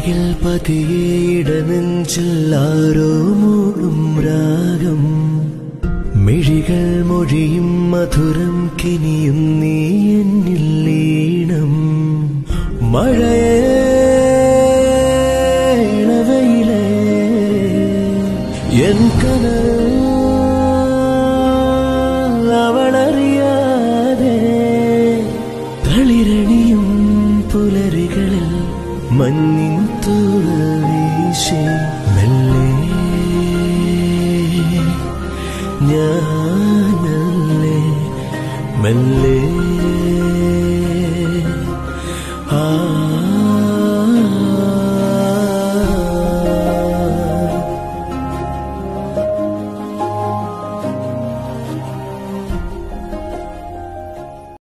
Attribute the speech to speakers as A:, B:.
A: അരികിൽ പതിയേടനെഞ്ചിൽ ആരോ മൂടും രാഗം മിഴികൾ മൊഴിയും മധുരം കിനിയും നീ എന്നിൽ ലീണം മഴയേണവയിലേ എൻ കനൽ അവളറിയാതെ തളിരണിയും പുലരികളിൽ മഞ്ഞിൻ തൂവൽ വീശി മെല്ലെ ഞാനല്ലേ മെല്ലെ ആ